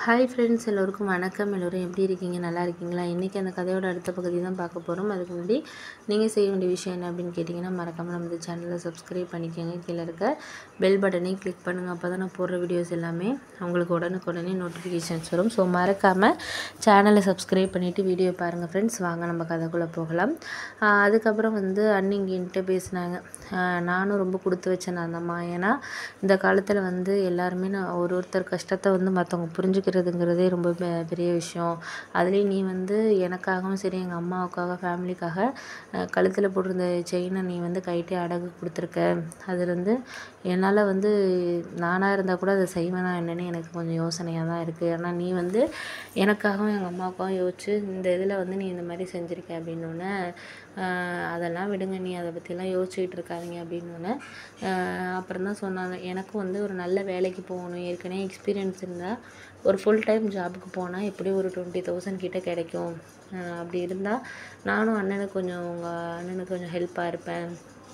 hi friends எல்லோருக்கும் வணக்கம் எல்லோரும் எப்படி இருக்கீங்க நல்லா இருக்கீங்களா இன்றைக்கி அந்த கதையோட அடுத்த பகுதி தான் பார்க்க போகிறோம் அதுக்கு முன்னாடி நீங்கள் செய்ய வேண்டிய விஷயம் என்ன அப்படின்னு கேட்டிங்கன்னா மறக்காமல் நம்ம இந்த சேனலை சப்ஸ்கிரைப் பண்ணிக்கோங்க கீழே இருக்க பெல் பட்டனையும் கிளிக் பண்ணுங்கள் அப்போ தான் நான் போடுற வீடியோஸ் எல்லாமே உங்களுக்கு உடனுக்குடனே நோட்டிஃபிகேஷன்ஸ் வரும் ஸோ மறக்காமல் சேனலை சப்ஸ்கிரைப் பண்ணிவிட்டு வீடியோ பாருங்கள் ஃப்ரெண்ட்ஸ் வாங்க நம்ம கதைக்குள்ளே போகலாம் ஆஹ் அதுக்கப்புறம் வந்து அன்னிங்கின்ட்டு பேசினாங்க ஆஹ் நானும் ரொம்ப கொடுத்து வச்சேன் அந்த அம்மா ஏன்னா இந்த காலத்தில் வந்து எல்லாருமே நான் ஒரு ஒருத்தர் கஷ்டத்தை வந்து மற்றவங்க புரிஞ்சுக்கிறதுங்கிறதே ரொம்ப பெ- பெரிய விஷயம் அதுலேயும் நீ வந்து எனக்காகவும் சரி எங்கள் அம்மாவுக்காக ஃபேமிலிக்காக கழுத்தில் போட்டிருந்த செயினை நீ வந்து கைட்டே அடகு கொடுத்துருக்க அது வந்து என்னால் வந்து நானாக இருந்தால் கூட அதை செய்வேனா என்னன்னு எனக்கு கொஞ்சம் யோசனையாக தான் இருக்குது ஏன்னா நீ வந்து எனக்காகவும் எங்கள் அம்மாவுக்காகவும் யோசிச்சு இந்த இதில் வந்து நீ இந்த மாதிரி செஞ்சுருக்க அப்படின்னோடனே அதெல்லாம் விடுங்க நீ அதை பற்றிலாம் யோசிச்சுக்கிட்டு இருக்காதீங்க அப்படின்னோடனே அப்புறம் தான் சொன்னாங்க எனக்கும் வந்து ஒரு நல்ல வேலைக்கு போகணும் ஏற்கனவே எக்ஸ்பீரியன்ஸ் இருந்தால் ஒரு ஃபுல் டைம் ஜாபுக்கு போனால் எப்படியும் ஒரு டுவெண்ட்டி தௌசண்ட் கிட்ட கிடைக்கும் அஹ் அப்படி இருந்தால் நானும் அண்ணனுக்கு கொஞ்சம் உங்கள் அண்ணனுக்கு கொஞ்சம் ஹெல்ப்பாக இருப்பேன்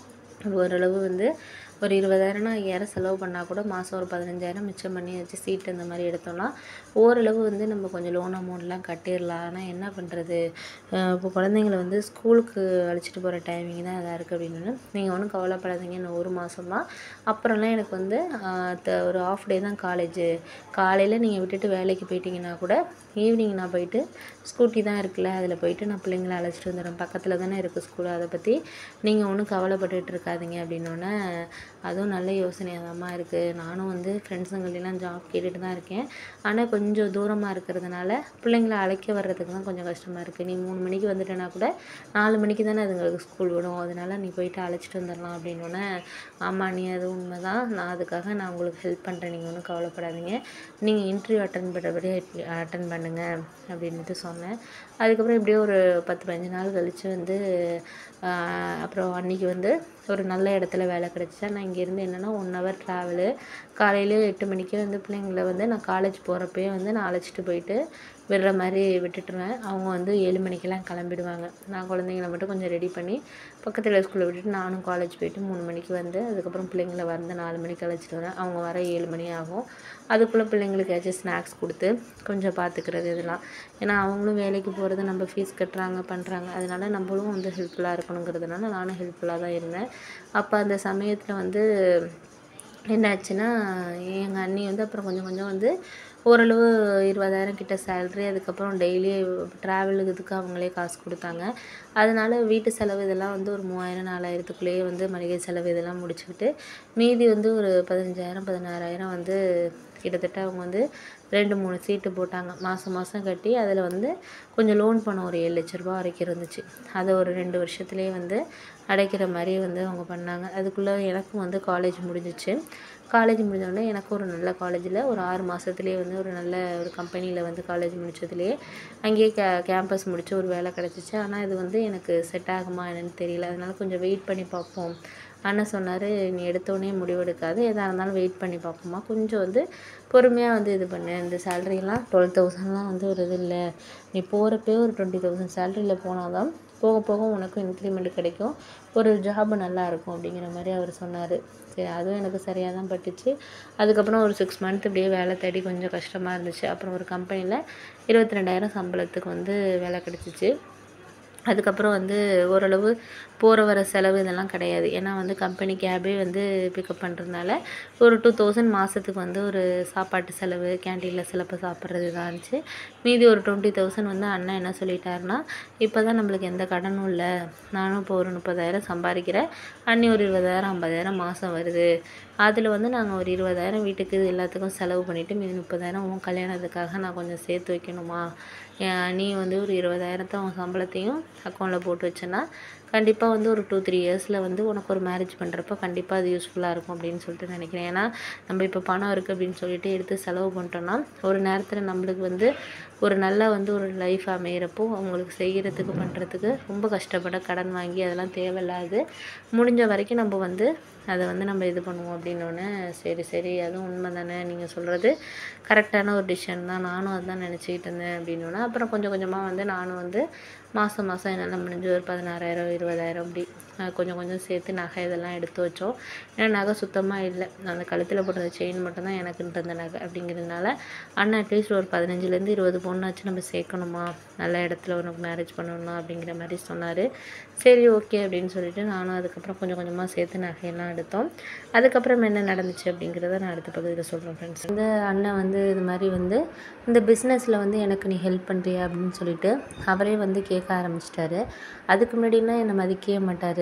ஓரளவு வந்து ஒரு இருபதாயிரம்னா ஐயாயிரம் செலவு பண்ணால் கூட மாதம் ஒரு பதினஞ்சாயிரம் மிச்சம் பண்ணி வச்சு சீட்டு இந்த மாதிரி எடுத்தோம்னா ஓரளவு வந்து நம்ம கொஞ்சம் லோன் அமௌண்ட்லாம் கட்டிடலாம் ஆனால் என்ன பண்ணுறது இப்போ குழந்தைங்கள வந்து ஸ்கூலுக்கு அழைச்சிட்டு போகிற டைமிங் தான் இதாக இருக்குது அப்படின்னு நீங்கள் ஒன்றும் கவலைப்படாதீங்க இன்னும் ஒரு மாதம் தான் அப்புறம்லாம் எனக்கு வந்து ஆஹ் த- ஒரு ஆஃப் டே தான் காலேஜு காலையில் நீங்கள் விட்டுட்டு வேலைக்கு போயிட்டீங்கன்னா கூட ஈவினிங் நான் போயிட்டு ஸ்கூட்டி தான் இருக்குல்ல அதில் போயிட்டு நான் பிள்ளைங்கள அழைச்சிட்டு வந்துடுறேன் பக்கத்தில் தானே இருக்குது ஸ்கூல் அதை பற்றி நீங்கள் ஒன்றும் கவலைப்பட்டுட்டு இருக்காதீங்க அப்படின்னோடனே அதுவும் நல்ல யோசனையாக தான்மா இருக்குது நானும் வந்து ஃப்ரெண்ட்ஸுங்கள்லாம் ஜாப் கேட்டுட்டு தான் இருக்கேன் ஆனால் கொஞ்சம் தூரமாக இருக்கிறதுனால பிள்ளைங்கள அழைக்க வர்றதுக்கு தான் கொஞ்சம் கஷ்டமாக இருக்குது நீ மூணு மணிக்கு வந்துட்டேன்னா கூட நாலு மணிக்கு தானே அதுங்களுக்கு ஸ்கூல் விடும் அதனால நீ போயிட்டு அழைச்சிட்டு வந்துடலாம் அப்படின்னோடனே ஆமாம் நீ அது உண்மை தான் நான் அதுக்காக நான் உங்களுக்கு ஹெல்ப் பண்ணுறேன் நீங்கள் ஒன்றும் கவலைப்படாதீங்க நீங்கள் இன்டர்வியூ அட்டன் பண்ணுறபடி அட்டன் பண்ணுங்க அப்படின்ட்டு சொன்னேன் அதுக்கப்புறம் எப்படியோ ஒரு பத்து பதினஞ்சு நாள் கழித்து வந்து ஆஹ் அப்புறம் அன்றைக்கி வந்து ஒரு நல்ல இடத்துல வேலை கிடச்சிச்சா நான் இங்கேருந்து என்னென்னா ஒன் ஹவர் ட்ராவலு காலையில் எட்டு மணிக்கே வந்து பிள்ளைங்கள வந்து நான் காலேஜ் போகிறப்பயே வந்து நான் அழைச்சிட்டு போயிட்டு விடுற மாதிரி விட்டுட்டுருவேன் அவங்க வந்து ஏழு மணிக்கெல்லாம் கிளம்பிடுவாங்க நான் குழந்தைங்கள மட்டும் கொஞ்சம் ரெடி பண்ணி பக்கத்தில் ஸ்கூலில் விட்டுட்டு நானும் காலேஜ் போயிட்டு மூணு மணிக்கு வந்து அதுக்கப்புறம் பிள்ளைங்கள வந்து நாலு மணிக்கு அழைச்சிட்டு வரேன் அவங்க வர ஏழு மணி ஆகும் அதுக்குள்ளே பிள்ளைங்களுக்கு ஏதாச்சும் ஸ்நாக்ஸ் கொடுத்து கொஞ்சம் பார்த்துக்கிறது இதெல்லாம் ஏன்னா அவங்களும் வேலைக்கு போகிறது நம்ம ஃபீஸ் கட்டுறாங்க பண்ணுறாங்க அதனால நம்மளும் வந்து ஹெல்ப்ஃபுல்லாக இருக்கணுங்கிறதுனால நானும் ஹெல்ப்ஃபுல்லாக தான் இருந்தேன் அப்போ அந்த சமயத்தில் வந்து என்னாச்சுன்னா எங்கள் அண்ணி வந்து அப்புறம் கொஞ்சம் கொஞ்சம் வந்து ஓரளவு இருபதாயிரம் கிட்ட சேல்ரி அதுக்கப்புறம் டெய்லி ட்ராவலுக்கு இதுக்கு அவங்களே காசு கொடுத்தாங்க அதனால வீட்டு செலவு இதெல்லாம் வந்து ஒரு மூவாயிரம் நாலாயிரத்துக்குள்ளேயே வந்து மளிகை செலவு இதெல்லாம் முடிச்சுக்கிட்டு மீதி வந்து ஒரு பதினஞ்சாயிரம் பதினாறாயிரம் வந்து கிட்டத்தட்ட அவங்க வந்து ரெண்டு மூணு சீட்டு போட்டாங்க மாதம் மாதம் கட்டி அதில் வந்து கொஞ்சம் லோன் பணம் ஒரு ஏழு லட்ச ரூபா வரைக்கும் இருந்துச்சு அதை ஒரு ரெண்டு வருஷத்துலேயே வந்து அடைக்கிற மாதிரி வந்து அவங்க பண்ணாங்க அதுக்குள்ளே எனக்கும் வந்து காலேஜ் முடிஞ்சிச்சு காலேஜ் முடிஞ்சோடனே எனக்கு ஒரு நல்ல காலேஜில் ஒரு ஆறு மாதத்துலேயே வந்து ஒரு நல்ல ஒரு கம்பெனியில் வந்து காலேஜ் முடிச்சதுலேயே அங்கேயே கே கேம்பஸ் முடிச்சு ஒரு வேலை கிடச்சிச்சு ஆனால் இது வந்து எனக்கு செட் ஆகுமா என்னன்னு தெரியல அதனால கொஞ்சம் வெயிட் பண்ணி பார்ப்போம் அண்ணன் சொன்னார் நீ எடுத்தோடனே முடிவெடுக்காது எதாக இருந்தாலும் வெயிட் பண்ணி பார்ப்போமா கொஞ்சம் வந்து பொறுமையாக வந்து இது பண்ணு இந்த சேலரியெல்லாம் டுவெல் தௌசண்ட்லாம் வந்து ஒரு இது இல்லை நீ போகிறப்பே ஒரு டுவெண்ட்டி தௌசண்ட் சேலரியில் போனால் தான் போக போக உனக்கும் இன்க்ரிமெண்ட் கிடைக்கும் ஒரு ஜாப் நல்லா இருக்கும் அப்படிங்கிற மாதிரி அவர் சொன்னார் சரி அதுவும் எனக்கு சரியாக தான் பட்டுச்சு அதுக்கப்புறம் ஒரு சிக்ஸ் மந்த் இப்படியே வேலை தேடி கொஞ்சம் கஷ்டமாக இருந்துச்சு அப்புறம் ஒரு கம்பெனியில் இருபத்தி ரெண்டாயிரம் சம்பளத்துக்கு வந்து வேலை கிடச்சிச்சு அதுக்கப்புறம் வந்து ஓரளவு போகிற வர செலவு இதெல்லாம் கிடையாது ஏன்னா வந்து கம்பெனி கேபே வந்து பிக்கப் பண்ணுறதுனால ஒரு டூ தௌசண்ட் மாதத்துக்கு வந்து ஒரு சாப்பாட்டு செலவு கேன்டீனில் சிலப்போ சாப்பிட்றது தான் இருந்துச்சு மீதி ஒரு டுவெண்ட்டி தௌசண்ட் வந்து அண்ணன் என்ன சொல்லிட்டாருன்னா இப்போ தான் நம்மளுக்கு எந்த கடனும் இல்லை நானும் இப்போ ஒரு முப்பதாயிரம் சம்பாதிக்கிறேன் அண்ணி ஒரு இருபதாயிரம் ஐம்பதாயிரம் மாதம் வருது அதில் வந்து நாங்கள் ஒரு இருபதாயிரம் வீட்டுக்கு இது எல்லாத்துக்கும் செலவு பண்ணிவிட்டு மீதி முப்பதாயிரம் உன் கல்யாணத்துக்காக நான் கொஞ்சம் சேர்த்து வைக்கணுமா ஏன் நீ வந்து ஒரு இருபதாயிரத்தை உன் சம்பளத்தையும் அக்கௌண்ட்டில் போட்டு வச்சேன்னா கண்டிப்பாக வந்து ஒரு டூ த்ரீ இயர்ஸில் வந்து உனக்கு ஒரு மேரேஜ் பண்ணுறப்ப கண்டிப்பாக அது யூஸ்ஃபுல்லாக இருக்கும் அப்படின்னு சொல்லிட்டு நினைக்கிறேன் ஏன்னா நம்ம இப்போ பணம் இருக்குது அப்படின்னு சொல்லிட்டு எடுத்து செலவு பண்ணிட்டோம்னா ஒரு நேரத்தில் நம்மளுக்கு வந்து ஒரு நல்ல வந்து ஒரு லைஃப் அமையிறப்போ அவங்களுக்கு செய்கிறதுக்கு பண்ணுறதுக்கு ரொம்ப கஷ்டப்பட கடன் வாங்கி அதெல்லாம் தேவையில்லாது முடிஞ்ச வரைக்கும் நம்ம வந்து அதை வந்து நம்ம இது பண்ணுவோம் அப்படின்னோடனே சரி சரி அதுவும் உண்மை தானே நீங்கள் சொல்கிறது கரெக்டான ஒரு டிசிஷன் தான் நானும் அதுதான் நினச்சிக்கிட்டு இருந்தேன் அப்படின்னோடனே அப்புறம் கொஞ்சம் கொஞ்சமாக வந்து நானும் வந்து மாதம் மாதம் என்னால் முடிஞ்ச ஒரு பதினாறாயிரம் இருபதாயிரம் அப்படி அஹ் கொஞ்சம் கொஞ்சம் சேர்த்து நகை இதெல்லாம் எடுத்து வச்சோம் ஏன்னா நகை சுத்தமாக இல்லை அந்த கழுத்தில் போட்டிருந்த செயின் மட்டும்தான் எனக்குன்ட்டு இருந்த நகை அப்படிங்கிறதுனால அண்ணன் அட்லீஸ்ட் ஒரு பதினஞ்சுலேருந்து இருபது பொண்ணாச்சும் நம்ம சேர்க்கணுமா நல்ல இடத்துல உனக்கு மேரேஜ் பண்ணணும் அப்படிங்கிற மாதிரி சொன்னார் சரி ஓகே அப்படின்னு சொல்லிட்டு நானும் அதுக்கப்புறம் கொஞ்சம் கொஞ்சமாக சேர்த்து நகையெல்லாம் எடுத்தோம் அதுக்கப்புறம் என்ன நடந்துச்சு அப்படிங்கிறத நான் அடுத்த பகுதியில் சொல்கிறேன் ஃப்ரெண்ட்ஸ் இந்த அண்ணன் வந்து இது மாதிரி வந்து இந்த பிஸ்னஸில் வந்து எனக்கு நீ ஹெல்ப் பண்ணுறியா அப்படின்னு சொல்லிட்டு அவரே வந்து கேட்க ஆரம்பிச்சிட்டாரு அதுக்கு முன்னாடினா என்னை மதிக்கவே மாட்டார்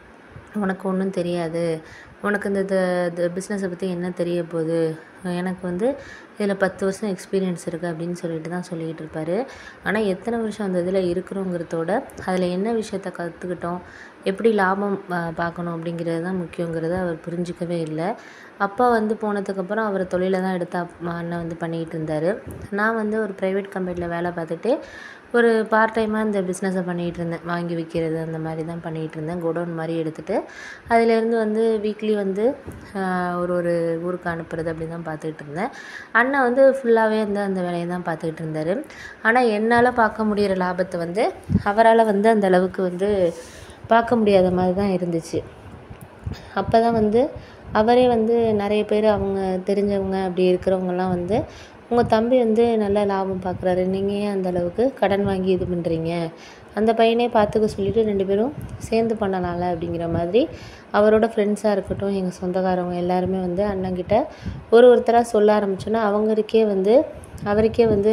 உனக்கு ஒன்றும் தெரியாது உனக்கு இந்த இது பிஸ்னஸை பற்றி என்ன தெரிய போகுது எனக்கு வந்து இதில் பத்து வருஷம் எக்ஸ்பீரியன்ஸ் இருக்குது அப்படின்னு சொல்லிட்டு தான் சொல்லிக்கிட்டு இருப்பார் ஆனால் எத்தனை வருஷம் அந்த இதில் இருக்கிறோங்கிறதோட அதில் என்ன விஷயத்த கற்றுக்கிட்டோம் எப்படி லாபம் பா- பார்க்கணும் அப்படிங்கிறது தான் முக்கியங்கிறத அவர் புரிஞ்சிக்கவே இல்லை அப்பா வந்து போனதுக்கப்புறம் அவர் தொழிலை தான் எடுத்து அப்~ அண்ணன் வந்து பண்ணிக்கிட்டு இருந்தார் நான் வந்து ஒரு ப்ரைவேட் கம்பெனியில் வேலை பார்த்துட்டு ஒரு பார்ட் டைமாக இந்த பிஸ்னஸை பண்ணிகிட்டு இருந்தேன் வாங்கி விற்கிறது அந்த மாதிரி தான் பண்ணிகிட்டு இருந்தேன் குடோன் மாதிரி எடுத்துகிட்டு அதிலேருந்து வந்து வீக்லி வந்து ஆஹ், ஒரு ஒரு ஊருக்கு அனுப்புறது அப்படி தான் பார்த்துக்கிட்டு இருந்தேன் அண்ணன் வந்து ஃபுல்லாகவே வந்து அந்த வேலையை தான் பார்த்துக்கிட்டு இருந்தார் ஆனால் என்னால் பார்க்க முடிகிற லாபத்தை வந்து அவரால் வந்து அந்த அளவுக்கு வந்து பார்க்க முடியாத மாதிரி தான் இருந்துச்சு அப்போ தான் வந்து அவரே வந்து நிறைய பேர் அவங்க தெரிஞ்சவங்க அப்படி இருக்கிறவங்கலாம் வந்து உங்கள் தம்பி வந்து நல்ல லாபம் பார்க்குறாரு நீங்கள் ஏன் அந்த அளவுக்கு கடன் வாங்கி இது பண்ணுறீங்க அந்த பையனே பார்த்துக்க சொல்லிட்டு ரெண்டு பேரும் சேர்ந்து பண்ணலாம்ல அப்படிங்கிற மாதிரி அவரோட ஃப்ரெண்ட்ஸாக இருக்கட்டும் எங்கள் சொந்தக்காரவங்க எல்லாருமே வந்து அண்ணன்கிட்ட ஒரு ஒருத்தராக சொல்ல ஆரம்பிச்சோன்னா அவங்களுக்கே வந்து அவருக்கே வந்து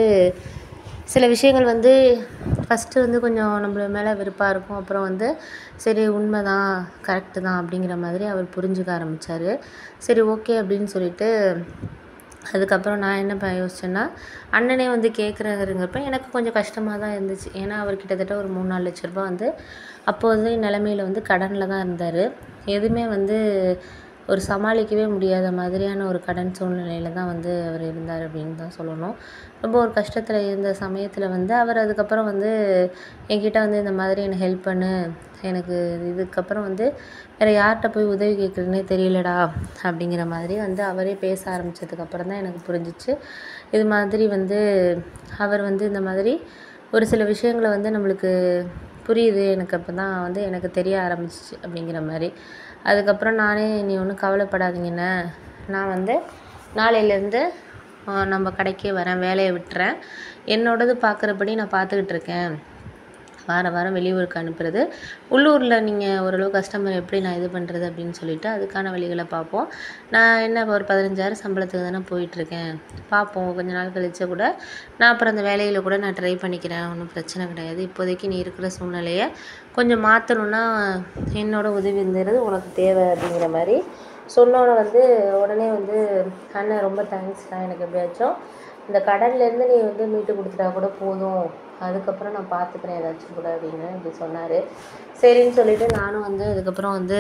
சில விஷயங்கள் வந்து ஃபஸ்ட்டு வந்து கொஞ்சம் நம்மள மேலே வெறுப்பாக இருக்கும் அப்புறம் வந்து சரி உண்மை தான் கரெக்டு தான் அப்படிங்கிற மாதிரி அவர் புரிஞ்சுக்க ஆரம்பித்தார் சரி ஓகே அப்படின்னு சொல்லிட்டு அதுக்கப்புறம் நான் என்ன ப யோசிச்சேன்னா அண்ணனே வந்து கேட்குறாருங்கிறப்ப எனக்கு கொஞ்சம் கஷ்டமாக தான் இருந்துச்சு ஏன்னா அவர் கிட்டத்தட்ட ஒரு மூணு நாலு லட்ச ரூபா வந்து அப்போது நிலமையில வந்து கடனில் தான் இருந்தார் எதுவுமே வந்து ஒரு சமாளிக்கவே முடியாத மாதிரியான ஒரு கடன் சூழ்நிலையில தான் வந்து அவர் இருந்தார் அப்படின்னு தான் சொல்லணும் ரொம்ப ஒரு கஷ்டத்தில் இருந்த சமயத்தில் வந்து அவர் அதுக்கப்புறம் வந்து என்கிட்ட வந்து இந்த மாதிரி எனக்கு ஹெல்ப் பண்ணு எனக்கு இதுக்கப்புறம் வந்து வேறு யார்கிட்ட போய் உதவி கேட்குறதுனே தெரியலடா அப்படிங்கிற மாதிரி வந்து அவரே பேச ஆரம்பித்ததுக்கப்புறம் தான் எனக்கு புரிஞ்சிச்சு இது மாதிரி வந்து அவர் வந்து இந்த மாதிரி ஒரு சில விஷயங்களை வந்து நம்மளுக்கு புரியுது எனக்கு அப்போ தான் வந்து எனக்கு தெரிய ஆரம்பிச்சிச்சு அப்படிங்கிற மாதிரி அதுக்கப்புறம் நானே நீ ஒன்றும் கவலைப்படாதீங்கண்ணே நான் வந்து நாளையிலேருந்து நம்ம கடைக்கே வரேன் வேலையை விட்டுறேன் என்னோடது பார்க்குறபடி நான் பார்த்துக்கிட்டு இருக்கேன் வாரம் வாரம் வெளியூருக்கு அனுப்புறது உள்ளூரில் நீங்கள் ஓரளவு கஸ்டமர் எப்படி நான் இது பண்ணுறது அப்படின்னு சொல்லிட்டு அதுக்கான வழிகளை பார்ப்போம் நான் என்ன இப்போ ஒரு பதினஞ்சாயிரம் சம்பளத்துக்கு தானே போயிட்டுருக்கேன் பார்ப்போம் கொஞ்ச நாள் கழிச்சு கூட நான் அப்புறம் அந்த வேலையில் கூட நான் ட்ரை பண்ணிக்கிறேன் ஒன்றும் பிரச்சனை கிடையாது இப்போதைக்கு நீ இருக்கிற சூழ்நிலையை கொஞ்சம் மாற்றணுன்னா என்னோட உதவிங்கிறது உனக்கு தேவை அப்படிங்கிற மாதிரி சொன்னோன்னே வந்து உடனே வந்து அண்ணன் ரொம்ப தேங்க்ஸ்டா எனக்கு எப்படியாச்சும் இந்த கடன்லேருந்து நீ வந்து மீட்டு கொடுத்துட்டா கூட போதும் அதுக்கப்புறம் நான் பார்த்துக்கிறேன் ஏதாச்சும் கூட அப்படின்னு இப்படி சொன்னார் சரின்னு சொல்லிட்டு நானும் வந்து அதுக்கப்புறம் வந்து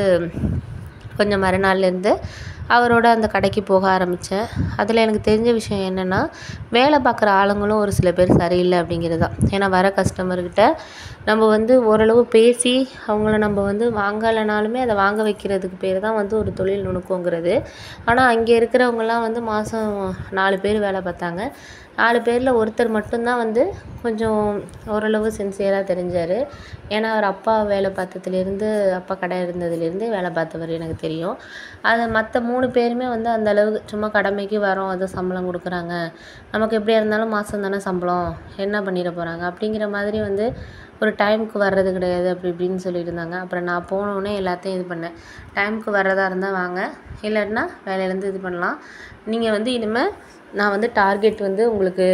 கொஞ்சம் மறுநாள்லேருந்து அவரோட அந்த கடைக்கு போக ஆரம்பித்தேன் அதில் எனக்கு தெரிஞ்ச விஷயம் என்னென்னா வேலை பார்க்குற ஆளுங்களும் ஒரு சில பேர் சரியில்லை அப்படிங்கிறது தான் ஏன்னா வர கஸ்டமர்கிட்ட நம்ம வந்து ஓரளவு பேசி அவங்கள நம்ம வந்து வாங்கலைனாலுமே அதை வாங்க வைக்கிறதுக்கு பேர் தான் வந்து ஒரு தொழில் நுணுக்கங்கிறது ஆனால் அங்கே இருக்கிறவங்கலாம் வந்து மாதம் நாலு பேர் வேலை பார்த்தாங்க நாலு பேரில் ஒருத்தர் மட்டும்தான் வந்து கொஞ்சம் ஓரளவு சின்சியராக தெரிஞ்சார் ஏன்னா அவர் அப்பா வேலை பார்த்ததுலேருந்து அப்பா கடை இருந்ததுலேருந்து வேலை பார்த்தவர் எனக்கு தெரியும் அதை மற்ற மூணு பேருமே வந்து அந்த அளவுக்கு சும்மா கடமைக்கு வரோம் அது சம்பளம் கொடுக்குறாங்க நமக்கு எப்படியா இருந்தாலும் மாதம் தானே சம்பளம் என்ன பண்ணிட போகிறாங்க அப்படிங்கிற மாதிரி வந்து ஒரு டைமுக்கு வர்றது கிடையாது அப்படி இப்படின்னு சொல்லிட்டு இருந்தாங்க அப்புறம் நான் போனோடனே எல்லாத்தையும் இது பண்ணேன் டைமுக்கு வர்றதா இருந்தால் வாங்க இல்லாட்டினா வேலையிலேருந்து இது பண்ணலாம் நீங்கள் வந்து இனிமேல் நான் வந்து டார்கெட் வந்து உங்களுக்கு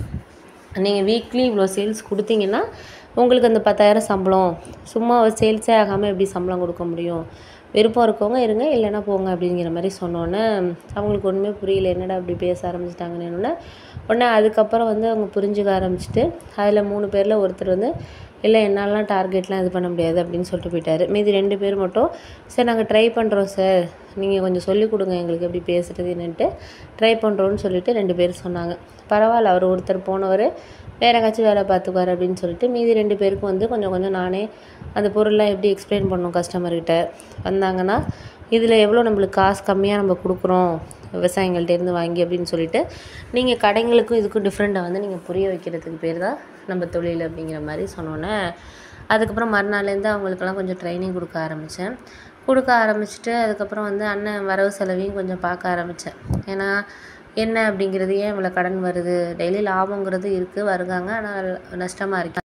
நீங்கள் வீக்லி இவ்வளோ சேல்ஸ் கொடுத்தீங்கன்னா உங்களுக்கு அந்த பத்தாயிரம் சம்பளம் சும்மா சேல்ஸே ஆகாமல் எப்படி சம்பளம் கொடுக்க முடியும் விருப்பம் இருக்கவங்க இருங்க இல்லைன்னா போங்க அப்படிங்கிற மாதிரி சொன்னோன்னே அவங்களுக்கு ஒன்றுமே புரியல என்னடா இப்படி பேச ஆரம்பிச்சிட்டாங்கன்னு உடனே அதுக்கப்புறம் வந்து அவங்க புரிஞ்சுக்க ஆரம்பிச்சிட்டு அதில் மூணு பேரில் ஒருத்தர் வந்து இல்லை என்னாலலாம் டார்கெட்லாம் இது பண்ண முடியாது அப்படின்னு சொல்லிட்டு போயிட்டாரு மீதி ரெண்டு பேர் மட்டும் சார் நாங்கள் ட்ரை பண்ணுறோம் சார் நீங்கள் கொஞ்சம் சொல்லிக் கொடுங்க எங்களுக்கு எப்படி பேசுகிறது என்னன்ட்டு ட்ரை பண்ணுறோன்னு சொல்லிட்டு ரெண்டு பேர் சொன்னாங்க பரவாயில்ல அவர் ஒருத்தர் போனவர் வேறு எங்காச்சும் வேலை பார்த்துக்குவார் அப்படின்னு சொல்லிட்டு மீதி ரெண்டு பேருக்கும் வந்து கொஞ்சம் கொஞ்சம் நானே அந்த பொருள்லாம் எப்படி எக்ஸ்பிளைன் பண்ணணும் கஸ்டமர்கிட்ட வந்தாங்கன்னா இதில் எவ்வளோ நம்மளுக்கு காசு கம்மியாக நம்ம கொடுக்குறோம் விவசாயிங்கள்ட்டேருந்து வாங்கி அப்படின்னு சொல்லிட்டு நீங்கள் கடைங்களுக்கும் இதுக்கும் டிஃப்ரெண்ட்டை வந்து நீங்கள் புரிய வைக்கிறதுக்கு பேர் தான் நம்ம தொழில் அப்படிங்கிற மாதிரி சொன்னோன்னே அதுக்கப்புறம் மறுநாள்லேருந்து அவங்களுக்கெல்லாம் கொஞ்சம் ட்ரைனிங் கொடுக்க ஆரம்பித்தேன் கொடுக்க ஆரம்பிச்சுட்டு அதுக்கப்புறம் வந்து அண்ணன் வரவு செலவையும் கொஞ்சம் பார்க்க ஆரம்பித்தேன் ஏன்னா என்ன அப்படிங்கிறது ஏன் இவ்வளோ கடன் வருது டெய்லி லாபங்கிறது இருக்குது வருகாங்க ஆனால் நஷ்டமாக இருக்கு